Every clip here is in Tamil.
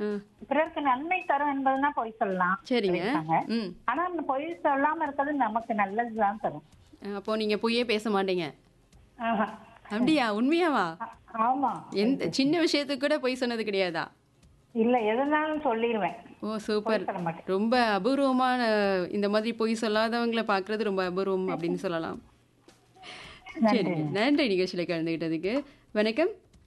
ஆ, பிறருக்கு நன்மை தரும் என்பதுனா பொய் சொல்லலாம் சரிங்க சொல்லியிருக்காங்க. ம் ஆனா அந்த பொய் சொல்லாம இருக்கிறது நமக்கு நல்லதுதான் தரும் அப்போ நீங்க பொய்யே பேச மாட்டீங்க ஆஹா. அப்படியா உண்மையாவா ஆ- ஆமா எந்த சின்ன விஷயத்துக்கு கூட பொய் சொன்னது கிடையாதா இல்ல எதுனாலும் சொல்லிடுவேன் ஓ சூப்பர் பொய் சொல்ல மாட்டேன் ரொம்ப அபூர்வமான இந்த மாதிரி பொய் சொல்லாதவங்களை பார்க்கறது ரொம்ப அபூர்வம் அப்படின்னு சொல்லலாம் சரி நன்றி நிகழ்ச்சியில் கலந்துகிட்டதுக்கு வணக்கம்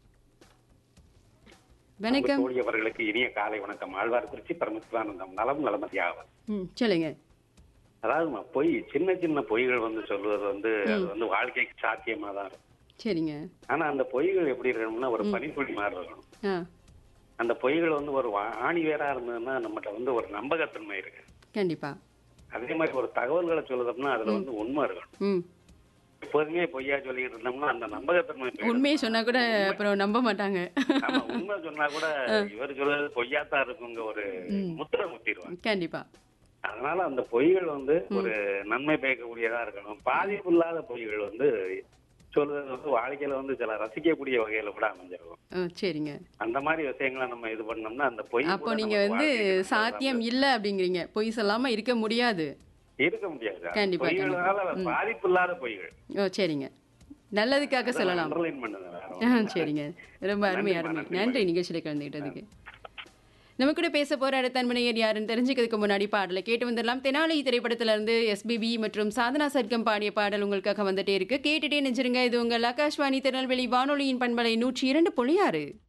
வணக்கம் தோழி அவர்களுக்கு இனிய காலை வணக்கம் ஆழ்வார்குறிச்சி பரமசிவானந்தம் நலம் நலமதியாகும் ம் சொல்லுங்க அதாவது ம- பொய் சின்ன சின்ன பொய்கள் வந்து சொல்வது வந்து அது வந்து வாழ்க்கைக்கு சாத்தியமா தான் இருக்கும் சரிங்க ஆனா அந்த பொய்கள் எப்படி இருக்கணும்னா ஒரு பனிப்பொழி மாதிரி இருக்கணும் ஆ அந்த பொய்கள் வந்து ஒரு வா- ஆணி வேறா இருந்ததுன்னா நம்மகிட்ட வந்து ஒரு நம்பகத்தன்மை இருக்கு கண்டிப்பா அதே மாதிரி ஒரு தகவல்களை சொல்லுதோம்னா அதுல வந்து உண்மை இருக்கணும் ம் எப்போதுமே பொய்யா சொல்லிட்டு இருந்தோம்னா அந்த நம்பகத்தன்மை போயிடும். உண்மையை சொன்னா கூட அப்புறம் நம்ப மாட்டாங்க ஆமா உண்மை சொன்னா கூட இவர் சொல்றது பொய்யாத்தான் இருக்குங்க ஒரு முத்திரை முத்திடுவாங்க கண்டிப்பா அதனால அந்த பொய்கள் வந்து ஒரு நன்மை பயக்கக்கூடியதா இருக்கணும் பாதிப்பு இல்லாத பொய்கள் வந்து சொல்றது வந்து வாழ்க்கையில வந்து சில ரசிக்கக்கூடிய வகையில கூட அமைஞ்சிருக்கும் ஆ, சரிங்க அந்த மாதிரி விஷயங்களை நம்ம இது பண்ணோம்னா அந்த பொய் அப்போ கூட நீங்க நம்ம வந்து வாழ்க்கைக்கு சாத்தியம் இல்லை அப்படிங்கிறீங்க பொய் சொல்லாம இருக்க முடியாது இருக்க முடியாது கண்டிப்பா, பொய்களால பாதிப்பு இல்லாத பொய்கள் ஓ சரிங்க நல்லதுக்காக சொல்லலாம் அண்டர்லைன் பண்ணுது வேற ஆ, ஒண்ணும் இல்ல. சரிங்க ரொம்ப அருமை நன்றிம்மா, அருமை நன்றி, நன்றி நிகழ்ச்சியில் கலந்துக்கிட்டதுக்கு நம்ம கூட பேச போற அடுத்த அன்பனையர் யாருன்னு தெரிஞ்சுக்கிறதுக்கு முன்னாடி பாடலை கேட்டு வந்துடலாம் தெனாலி திரைப்படத்துல இருந்து எஸ்பிபி மற்றும் சாதனா சர்க்கம் பாடிய பாடல் உங்களுக்காக வந்துட்டே இருக்கு கேட்டுட்டே நெஞ்சிருங்க இது உங்கள் ஆகாஷ்வாணி திருநெல்வேலி வானொலியின் பண்பலை நூற்றி இரண்டு புள்ளி ஆறு